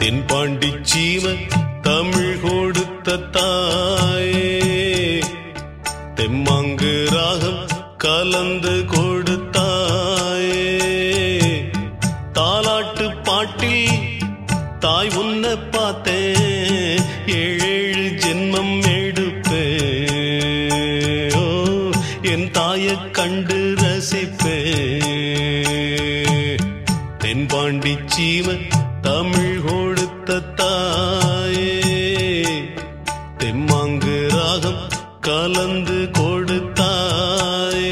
தென்பாண்டி சீம தமிழ் கொடுத்த தாயே தெம்மாங்கு ராகம் கலந்து கொடுத்தாயே தாலாட்டு பாட்டில் தாய் உன்னை பார்த்தேன் ஏழு ஜென்மம் எடுப்பேன் ஓ, என் தாயை கண்டு ரசிப்பேன் தென்பாண்டி சீம தமிழ் கொடுத்த தாயே தெம்மாங்கு ராகம் கலந்து கொடுத்தாயே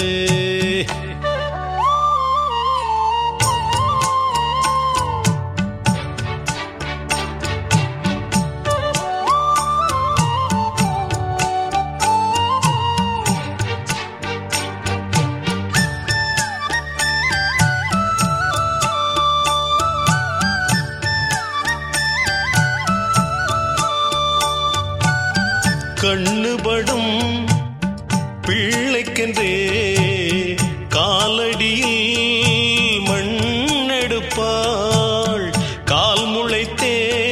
கண்ணுபடும் பிள்ளைக்கென்றே காலடியில் மண்ணெடுப்பாள் கால் முளைத்தே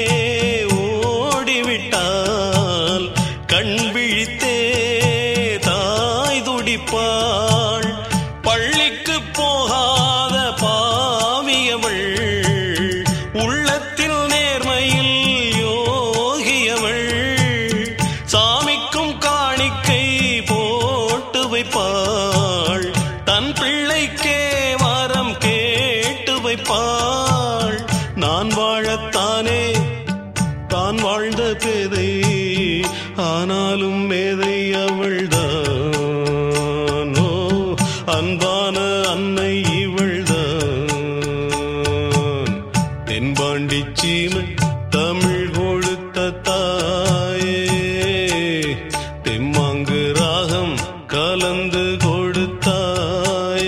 ஓடிவிட்டால் கண் விழித்தே தாய் துடிப்பாள் பள்ளிக்கு போகாத பாவியவள் உள்ளத்தில் நேர்மையில் யோகியவள் சாமிக்கும் காணிக்கை போட்டு வைப்பாள் தன் பிள்ளைக்கே வரம் கேட்டு வைப்பாள் நான் வாழத்தானே தான் வாழ்ந்த பேதை ஆனாலும் மேதை அவள்தான் ஓ அன்பான அன்னை இவள்தான் தென்பாண்டி சீமை தமிழ் கொடுத்த தாயே தெம்மாங்கு ராகம் கலந்து கொடுத்தாயே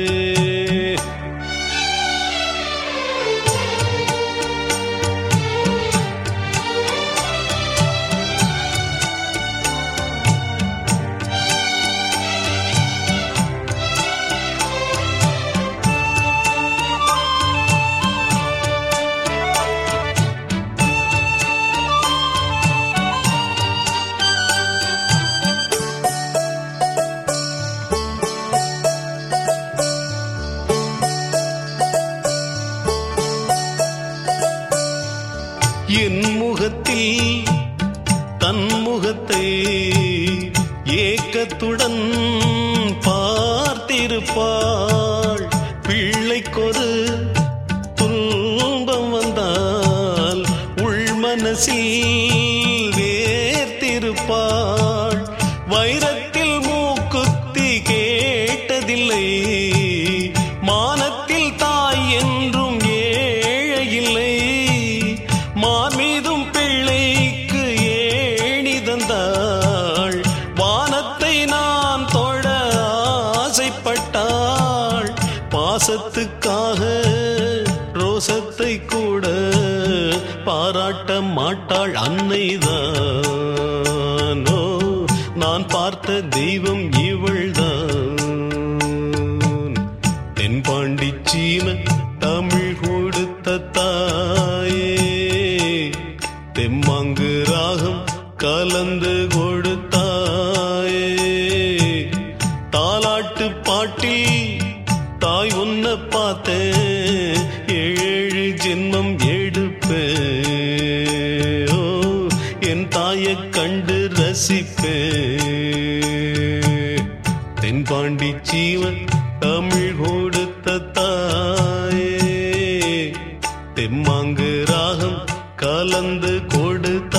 என் முகத்தில் தன் முகத்தை ஏக்கத்துடன் பார்த்திருப்பாள் பிள்ளைக்கொரு துன்பம் வந்தால் உள் மனசில் வேர்த்திருப்பாள் வைரத்தில் மூக்குத்தி கேட்டதில்லை மானத்தில் தாய் என்றும் ஏழையில்லை மார் மீதும் பிள்ளைக்கு ஏணி தந்தாள் வானத்தை நான் தொட ஆசைப்பட்டாள் பாசத்துக்காக ரோசத்தை கூட பாராட்ட மாட்டாள் அன்னைதானோ நான் பார்த்த தெய்வம் இவள்தான் தென்பாண்டி சீம தமிழ் கொடுத்த தாயே தெம்மாங்கு ராகம் கலந்து கொடுத்தாயே தாலாட்டு பாட்டில் தாய் உன்னை பார்த்தேன் ஏழு ஜென்மம் எடுப்பேன் ஓ, என் தாயை கண்டு ரசிப்பேன் தென்பாண்டி சீவன் தமிழ் கொடுத்த தாயே தெம்மாங்கு ராகம் கலந்து கொடுத்த